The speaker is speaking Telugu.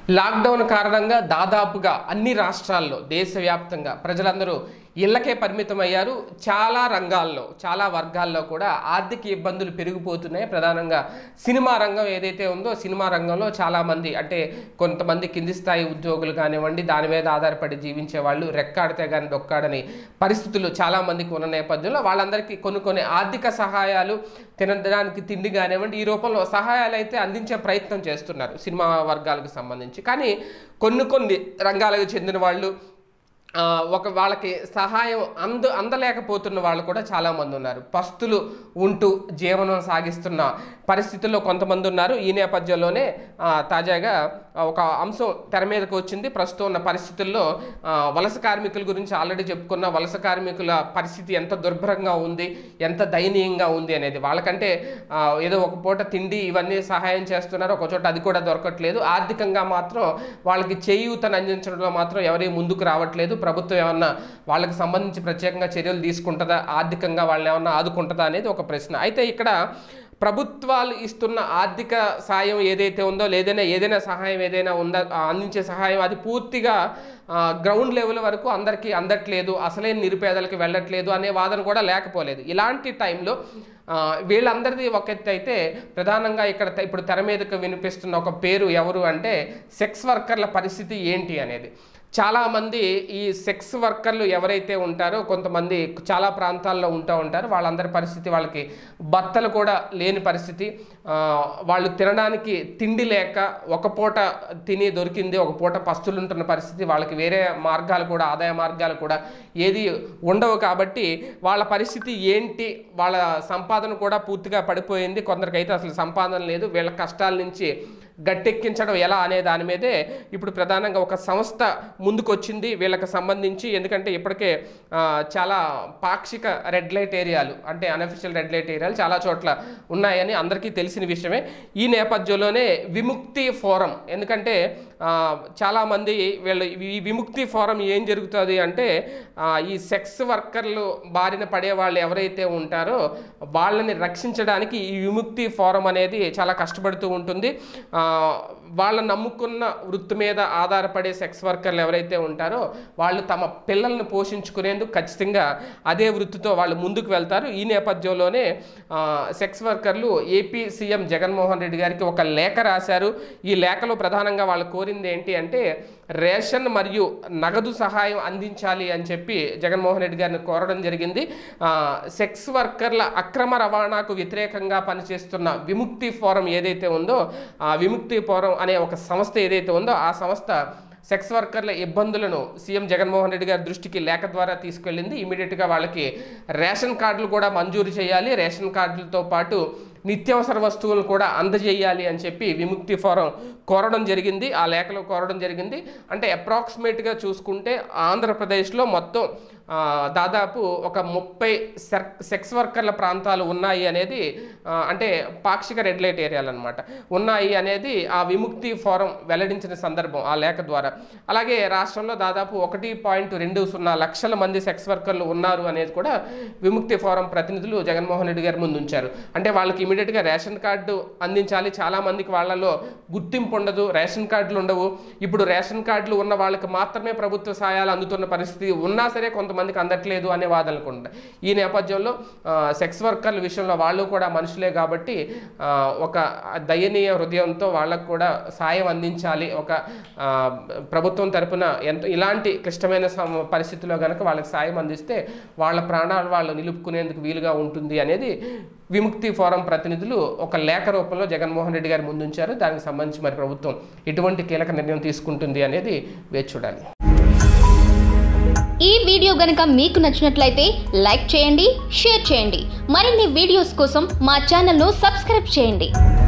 లాక్డౌన్ కారణంగా దాదాపుగా అన్ని రాష్ట్రాల్లో దేశవ్యాప్తంగా ప్రజలందరూ ఇళ్లకే పరిమితమయ్యారు చాలా రంగాల్లో చాలా వర్గాల్లో కూడా ఆర్థిక ఇబ్బందులు పెరిగిపోతున్నాయి ప్రధానంగా సినిమా రంగం ఏదైతే ఉందో సినిమా రంగంలో చాలామంది అంటే కొంతమంది కింది స్థాయి ఉద్యోగులు కానివ్వండి దాని మీద ఆధారపడి జీవించే వాళ్ళు రెక్కాడితే కానీ డొక్కాడని పరిస్థితులు చాలామందికి ఉన్న నేపథ్యంలో వాళ్ళందరికీ కొన్ని కొన్ని ఆర్థిక సహాయాలు తినడానికి తిండి కానివ్వండి ఈ రూపంలో సహాయాలు అయితే అందించే ప్రయత్నం చేస్తున్నారు సినిమా వర్గాలకు సంబంధించి కానీ కొన్ని కొన్ని రంగాలకు చెందిన వాళ్ళు ఆ, ఒక వాళ్ళకి సహాయం అంద అందలేకపోతున్న వాళ్ళు కూడా చాలామంది ఉన్నారు పస్తులు ఉంటూ జీవనం సాగిస్తున్న పరిస్థితుల్లో కొంతమంది ఉన్నారు ఈ నేపథ్యంలోనే ఆ, తాజాగా ఒక అంశం తెర మీదకి వచ్చింది ప్రస్తుతం ఉన్న పరిస్థితుల్లో ఆ, వలస కార్మికుల గురించి ఆల్రెడీ చెప్పుకున్న వలస కార్మికుల పరిస్థితి ఎంత దుర్భరంగా ఉంది ఎంత దయనీయంగా ఉంది అనేది వాళ్ళకంటే ఆ, ఏదో ఒక పూట తిండి ఇవన్నీ సహాయం చేస్తున్నారు ఒక చోట అది కూడా దొరకట్లేదు ఆర్థికంగా మాత్రం వాళ్ళకి చేయూతను అందించడంలో మాత్రం ఎవరి ముందుకు రావట్లేదు ప్రభుత్వం ఏమన్నా వాళ్ళకి సంబంధించి ప్రత్యేకంగా చర్యలు తీసుకుంటుందా ఆర్థికంగా వాళ్ళని ఏమన్నా ఆదుకుంటుందా అనేది ఒక ప్రశ్న అయితే ఇక్కడ ప్రభుత్వాలు ఇస్తున్న ఆర్థిక సాయం ఏదైతే ఉందో లేదైనా ఏదైనా సహాయం ఏదైనా ఉందా ఆ అందించే సహాయం అది పూర్తిగా ఆ, గ్రౌండ్ లెవెల్ వరకు అందరికీ అందట్లేదు అసలే నిరుపేదలకు వెళ్ళట్లేదు అనే వాదన కూడా లేకపోలేదు ఇలాంటి టైంలో ఆ, వీళ్ళందరిది ఒక ఎత్తు అయితే ప్రధానంగా ఇక్కడ త- ఇప్పుడు తెర మీదకు వినిపిస్తున్న ఒక పేరు ఎవరు అంటే సెక్స్ వర్కర్ల పరిస్థితి ఏంటి అనేది చాలామంది ఈ సెక్స్ వర్కర్లు ఎవరైతే ఉంటారో కొంతమంది చాలా ప్రాంతాల్లో ఉంటూ ఉంటారు వాళ్ళందరి పరిస్థితి వాళ్ళకి భర్తలు కూడా లేని పరిస్థితి ఆ, వాళ్ళు తినడానికి తిండి లేక ఒక పూట తిని దొరికింది ఒక పూట పస్తులు ఉంటున్న పరిస్థితి వాళ్ళకి వేరే మార్గాలు కూడా ఆదాయ మార్గాలు కూడా ఏది ఉండవు కాబట్టి వాళ్ళ పరిస్థితి ఏంటి వాళ్ళ సంపాదన కూడా పూర్తిగా పడిపోయింది కొందరికైతే అసలు సంపాదన లేదు వీళ్ళ కష్టాల నుంచి గట్టెక్కించడం ఎలా అనే దాని మీదే ఇప్పుడు ప్రధానంగా ఒక సంస్థ ముందుకొచ్చింది వీళ్ళకి సంబంధించి ఎందుకంటే ఇప్పటికే ఆ, చాలా పాక్షిక రెడ్ లైట్ ఏరియాలు అంటే అనఫిషియల్ రెడ్ లైట్ ఏరియాలు చాలా చోట్ల ఉన్నాయని అందరికీ తెలిసిన విషయమే ఈ నేపథ్యంలోనే విముక్తి ఫోరం ఎందుకంటే ఆ, చాలామంది వీళ్ళు ఈ విముక్తి ఫోరం ఏం జరుగుతుంది అంటే ఆ, ఈ సెక్స్ వర్కర్లు బారిన పడే వాళ్ళు ఎవరైతే ఉంటారో వాళ్ళని రక్షించడానికి ఈ విముక్తి ఫోరం అనేది చాలా కష్టపడుతూ ఉంటుంది ఆ, వాళ్ళ నమ్ముకున్న వృత్తి మీద ఆధారపడే సెక్స్ వర్కర్లు ఎవరైతే ఉంటారో వాళ్ళు తమ పిల్లల్ని పోషించుకునేందుకు ఖచ్చితంగా అదే వృత్తితో వాళ్ళు ముందుకు వెళ్తారు ఈ నేపథ్యంలోనే ఆ, సెక్స్ వర్కర్లు ఏపీ సీఎం జగన్మోహన్ రెడ్డి గారికి ఒక లేఖ రాశారు ఈ లేఖలో ప్రధానంగా వాళ్ళు కోరింది ఏంటి అంటే రేషన్ మరియు నగదు సహాయం అందించాలి అని చెప్పి జగన్మోహన్ రెడ్డి గారిని కోరడం జరిగింది ఆ, సెక్స్ వర్కర్ల అక్రమ రవాణాకు వ్యతిరేకంగా పనిచేస్తున్న విముక్తి ఫోరం ఏదైతే ఉందో ఆ విముక్తి ఫోరం అనే ఒక సంస్థ ఏదైతే ఉందో ఆ సంస్థ సెక్స్ వర్కర్ల ఇబ్బందులను సీఎం జగన్మోహన్ రెడ్డి గారి దృష్టికి లేఖ ద్వారా తీసుకెళ్ళింది ఇమీడియట్గా వాళ్ళకి రేషన్ కార్డులు కూడా మంజూరు చేయాలి రేషన్ కార్డులతో పాటు నిత్యావసర వస్తువులను కూడా అందజేయాలి అని చెప్పి విముక్తి ఫోరం కోరడం జరిగింది ఆ లేఖలో కోరడం జరిగింది అంటే అప్రాక్సిమేట్గా చూసుకుంటే ఆంధ్రప్రదేశ్లో మొత్తం ఆ, దాదాపు ఒక ముప్పై సెక్స్ వర్కర్ల ప్రాంతాలు ఉన్నాయి అనేది ఆ, అంటే పాక్షిక రెడ్ లైట్ ఏరియాలు అనమాట ఉన్నాయి అనేది ఆ విముక్తి ఫోరం వెల్లడించిన సందర్భం ఆ లేఖ ద్వారా అలాగే రాష్ట్రంలో దాదాపు ఒకటి పాయింట్ రెండు సున్నా లక్షల మంది సెక్స్ వర్కర్లు ఉన్నారు అనేది కూడా విముక్తి ఫోరం ప్రతినిధులు జగన్మోహన్ రెడ్డి గారి ముందు ఉంచారు అంటే వాళ్ళకి ఇమీడియట్గా రేషన్ కార్డు అందించాలి చాలా మందికి వాళ్ళలో గుర్తింపు ఉండదు రేషన్ కార్డులు ఉండవు ఇప్పుడు రేషన్ కార్డులు ఉన్న వాళ్ళకి మాత్రమే ప్రభుత్వ సహాయాలు అందుతున్న పరిస్థితి ఉన్నా సరే కొంతమందికి అందట్లేదు అనే వాదనలు ఉంటాయి ఈ నేపథ్యంలో ఆ, సెక్స్ వర్కర్ల విషయంలో వాళ్ళు కూడా మనుషులే కాబట్టి ఆ, ఒక దయనీయ హృదయంతో వాళ్ళకు కూడా సాయం అందించాలి ఒక ఆ, ప్రభుత్వం తరపున ఎంత ఇలాంటి క్లిష్టమైన సమ- పరిస్థితుల్లో కనుక వాళ్ళకి సాయం అందిస్తే వాళ్ళ ప్రాణాలు వాళ్ళు నిలుపుకునేందుకు వీలుగా ఉంటుంది అనేది విముక్తి ఫోరం ప్రతినిధులు ఒక లేఖ రూపంలో జగన్మోహన్ రెడ్డి గారు ముందుంచారు దానికి సంబంధించి మరి ప్రభుత్వం ఎటువంటి కీలక నిర్ణయం తీసుకుంటుంది అనేది వేచి చూడాలి ఈ వీడియో గనుక మీకు నచ్చినట్లయితే లైక్ చేయండి షేర్ చేయండి మరిన్ని వీడియోస్ కోసం మా ఛానల్ను సబ్స్క్రైబ్ చేయండి